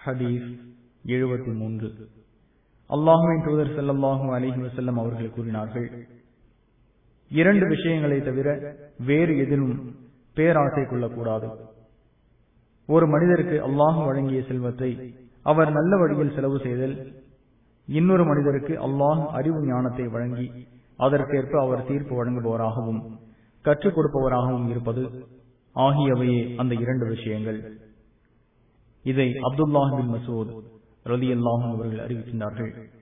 ஹதீஸ் எழுபத்தி மூன்று அல்லாஹுவின் தூதர் செல்லல்லாஹு அலிஹி வசல்லம் அவர்கள் கூறினார்கள் இரண்டு விஷயங்களை தவிர வேறு எதிலும் பேராசை கொள்ளக்கூடாது ஒரு மனிதருக்கு அல்லாஹு வழங்கிய செல்வத்தை அவர் நல்ல வழியில் செலவு செய்தல் இன்னொரு மனிதருக்கு அல்லாஹ் அறிவு ஞானத்தை வழங்கி அதற்கேற்ப அவர் தீர்ப்பு வழங்குபவராகவும் கற்றுக் கொடுப்பவராகவும் இருப்பது ஆகியவையே அந்த இரண்டு விஷயங்கள் இதை அப்துல்லாஹின் மசூத் ரலி அல்லாஹும் அவர்கள் அறிவிக்கின்றார்கள்